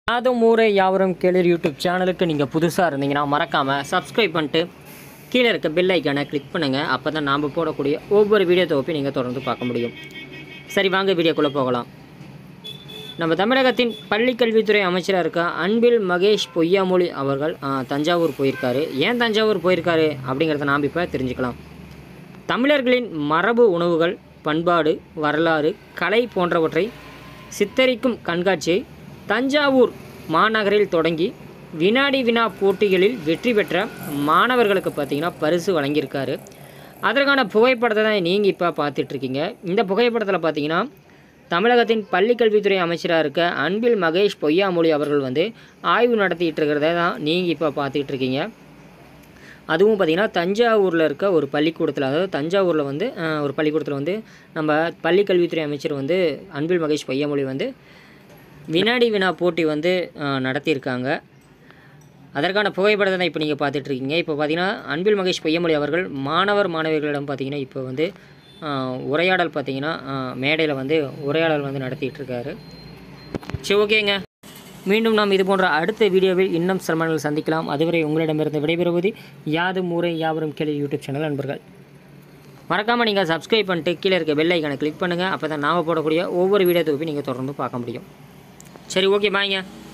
யாதும் ஊரே யாவரும் கேளர் யூடியூப் சேனலுக்கு நீங்கள் புதுசாக இருந்தீங்கன்னா மறக்காமல் சப்ஸ்கிரைப் பண்ணிட்டு கீழே இருக்க பெல் ஐக்கானை கிளிக் பண்ணுங்கள் அப்போ தான் நாம் போடக்கூடிய ஒவ்வொரு வீடியோ தொகுப்பையும் நீங்கள் தொடர்ந்து பார்க்க முடியும் சரி வாங்க வீடியோக்குள்ளே போகலாம் நம்ம தமிழகத்தின் பள்ளிக்கல்வித்துறை அமைச்சராக இருக்க அன்பில் மகேஷ் பொய்யாமொழி அவர்கள் ஆ, தஞ்சாவூர் போயிருக்காரு ஏன் தஞ்சாவூர் போயிருக்காரு அப்படிங்கிறத நாம் இப்போ தெரிஞ்சுக்கலாம் தமிழர்களின் மரபு உணவுகள் பண்பாடு வரலாறு கலை போன்றவற்றை சித்தரிக்கும் கண்காட்சியை தஞ்சாவூர் மாநகரில் தொடங்கி வினாடி வினா போட்டிகளில் வெற்றி பெற்ற மாணவர்களுக்கு பார்த்தீங்கன்னா பரிசு வழங்கியிருக்காரு அதற்கான புகைப்படத்தை தான் நீங்கள் இப்போ பார்த்துட்ருக்கீங்க இந்த புகைப்படத்தில் பார்த்தீங்கன்னா தமிழகத்தின் பள்ளிக்கல்வித்துறை அமைச்சராக இருக்க அன்பில் மகேஷ் பொய்யாமொழி அவர்கள் வந்து ஆய்வு நடத்திட்டு இருக்கிறத தான் நீங்கள் இப்போ பார்த்துக்கிட்டு இருக்கீங்க அதுவும் பார்த்திங்கன்னா தஞ்சாவூரில் இருக்க ஒரு பள்ளிக்கூடத்தில் அதாவது தஞ்சாவூரில் வந்து அஹ், ஒரு பள்ளிக்கூடத்தில் வந்து நம்ம பள்ளிக்கல்வித்துறை அமைச்சர் வந்து அன்பில் மகேஷ் பொய்யாமொழி வந்து வினாடி வினா போட்டி வந்து அஹ், நடத்தியிருக்காங்க அதற்கான புகைப்படத்தை தான் இப்போ நீங்கள் பார்த்துட்ருக்கீங்க இப்போ பார்த்தீங்கன்னா அன்பில் மகேஷ் பொய்யமொழி அவர்கள் மாணவர் மாணவிகளிடம் பார்த்தீங்கன்னா இப்போ வந்து அஹ், உரையாடல் பார்த்தீங்கன்னா மேடையில் வந்து உரையாடல் வந்து நடத்திட்டு இருக்காரு சரி ஓகேங்க மீண்டும் நாம் இது போன்ற அடுத்த வீடியோவில் இன்னும் சிரமங்கள் சந்திக்கலாம் அதுவரை உங்களிடமிருந்து விடைபெறுவது யாதும் ஊரை யாவரும் கேள்வி யூடியூப் சேனல் நண்பர்கள் மறக்காமல் நீங்கள் சப்ஸ்கிரைப் பண்ணிட்டு கீழே இருக்க பெல் ஐக்கனை கிளிக் பண்ணுங்கள் அப்போ தான் நாம் போடக்கூடிய ஒவ்வொரு வீடியோ தொகுப்பையும் நீங்கள் தொடர்ந்து பார்க்க முடியும் சரி ஓகே பாய்ங்க